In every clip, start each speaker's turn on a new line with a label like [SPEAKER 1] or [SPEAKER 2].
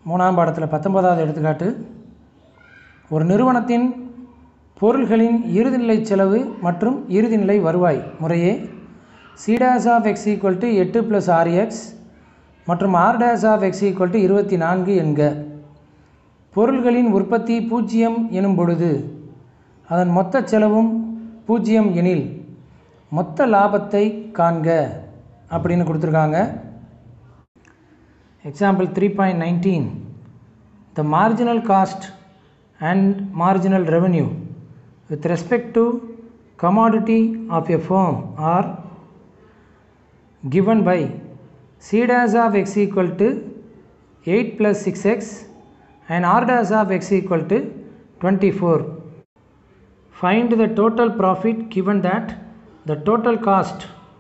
[SPEAKER 1] மூணாம் பாடத்தில் பத்தொன்பதாவது எடுத்துக்காட்டு ஒரு நிறுவனத்தின் பொருள்களின் இறுதிநிலை செலவு மற்றும் இறுதிநிலை வருவாய் முறையே C dash of x equal to எட்டு ப்ளஸ் ஆர்எக்ஸ் மற்றும் R dash of x equal to இருபத்தி நான்கு என்க பொருள்களின் உற்பத்தி பூஜ்ஜியம் எனும் பொழுது அதன் மொத்த செலவும் பூஜ்ஜியம் எனில் மொத்த லாபத்தை காண்க அப்படின்னு கொடுத்துருக்காங்க example three point nineteen the marginal cost and marginal revenue with respect to commodity of a firm are given by c dash of x equal to 8 plus 6x and r dash of x equal to 24. Find the total profit given that the total cost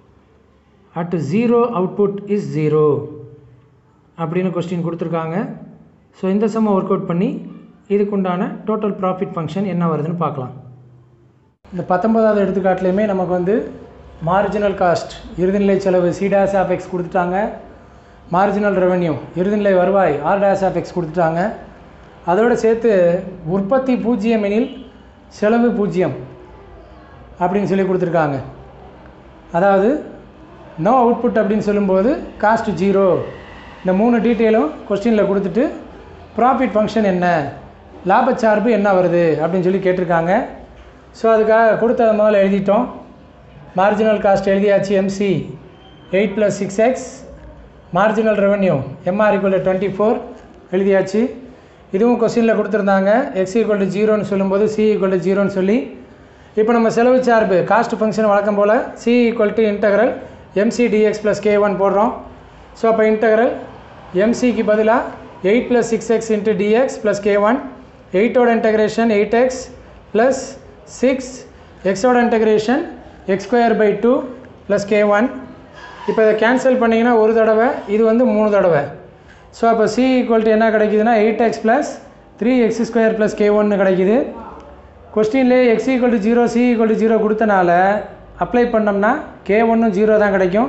[SPEAKER 1] at zero output is zero அப்படின்னு question கொடுத்துருக்காங்க so இந்த சம்மை work out பண்ணி இதுக்குண்டான total profit function என்ன வருதுன்னு பார்க்கலாம் இந்த பத்தொன்பதாவது எடுத்துக்காட்டுலையுமே நமக்கு வந்து மார்ஜினல் காஸ்ட் இறுதிநிலை செலவு சி டேஸ் ஆஃப் எக்ஸ் கொடுத்துட்டாங்க மார்ஜினல் ரெவென்யூ இறுதிநிலை வருவாய் ஆர் டேஸ் ஆஃப் எக்ஸ் கொடுத்துட்டாங்க அதோடு சேர்த்து உற்பத்தி பூஜ்ஜியம் எனில் செலவு பூஜ்ஜியம் அப்படின்னு சொல்லி கொடுத்துருக்காங்க அதாவது நோ அவுட்புட் அப்படின்னு சொல்லும்போது காஸ்ட் ஜீரோ இந்த மூணு டீட்டெயிலும் கொஸ்டினில் கொடுத்துட்டு ப்ராஃபிட் ஃபங்க்ஷன் என்ன லாபச்சார்பு என்ன வருது அப்படின்னு சொல்லி கேட்டிருக்காங்க ஸோ அதுக்காக கொடுத்தது முதல்ல எழுதிட்டோம் மார்ஜினல் காஸ்ட் எழுதியாச்சு MC eight plus six x marginal revenue MR equal twenty four எழுதியாச்சு இதுவும் கொஸ்டினில் கொடுத்துருந்தாங்க எக்ஸ் ஈக்குவல் டு ஜீரோன்னு சொல்லும்போது சி ஈக்குவல் டு ஜீரோன்னு சொல்லி இப்போ நம்ம செலவு சார்பு காஸ்ட் ஃபங்க்ஷன் வழக்கம் போல் C equal to integral MC dx plus K one போடுறோம் ஸோ அப்போ இன்டகரல் எம்சிக்கு பதிலாக eight plus six x into dx plus K one எயிட்டோட integration eight x plus six எக்ஸோட integration x square by two plus K one இப்போ இதை cancel பண்ணிங்கன்னா ஒரு தடவை இது வந்து மூணு தடவை ஸோ அப்போ சி ஈக்குவல் டு என்ன கிடைக்குதுன்னா eight x plus three x square plus K ஒன்று கிடைக்குது கொஸ்டின்லேயே x equal to zero C equal to zero கொடுத்தனால அப்ளை பண்ணோம்னா கே ஒன்றும் ஜீரோ தான் கிடைக்கும்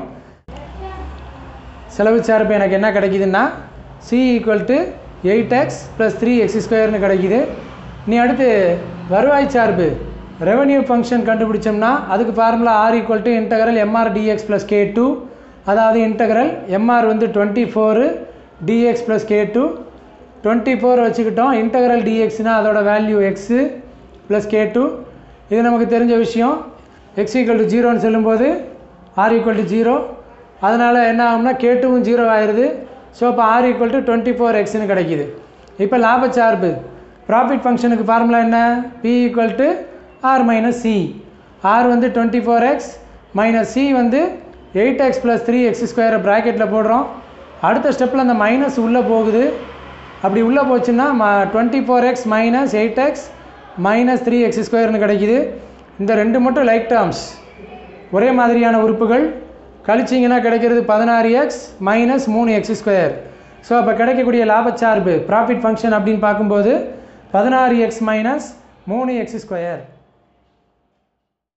[SPEAKER 1] செலவு சார்பு எனக்கு என்ன கிடைக்குதுன்னா C equal to eight x plus three x ஸ்கொயர்னு கிடைக்குது நீ அடுத்து வருவாய் சார்பு ரெவன்யூ ஃபங்க்ஷன் கண்டுபிடிச்சோம்னா அதுக்கு formula R equal to integral MR dx plus K two அதாவது இன்டகரல் எம்ஆர் வந்து twenty four dx plus K two twenty four வச்சுக்கிட்டோம் இன்டகரல் டிஎக்ஸ்னால் அதோட value x plus K two இது நமக்கு தெரிஞ்ச விஷயம் எக்ஸ் ஈக்குவல் டு ஜீரோன்னு சொல்லும்போது ஆர் ஈக்குவல் டு ஜீரோ அதனால் என்ன ஆகும்னா கே டூவும் ஜீரோ ஆயிடுது ஸோ இப்போ R equal to twenty four எக்ஸ்னு கிடைக்கிது இப்போ லாபச்சார்பு ப்ராஃபிட் ஃபங்க்ஷனுக்கு ஃபார்முலா என்ன P equal to R minus C R வந்து twenty four x minus C வந்து eight x plus three x ஸ்கொயரை ப்ராக்கெட்டில் போடுறோம் அடுத்த ஸ்டெப்பில் அந்த மைனஸ் உள்ளே போகுது அப்படி உள்ளே போச்சுன்னா ம twenty four x minus eight x minus three x ஸ்கொயர்னு கிடைக்குது இந்த ரெண்டு மட்டும் லைக் டேர்ம்ஸ் ஒரே மாதிரியான உறுப்புகள் கழிச்சிங்கன்னா கிடைக்கிறது பதினாறு எக்ஸ் மைனஸ் மூணு எக்ஸ் ஸ்கொயர் ஸோ அப்போ கிடைக்கக்கூடிய லாபச்சார்பு ப்ராஃபிட் ஃபங்க்ஷன் அப்படின்னு பார்க்கும்போது பதினாறு எக்ஸ் மைனஸ் மூணு எக்ஸ் ஸ்கொயர்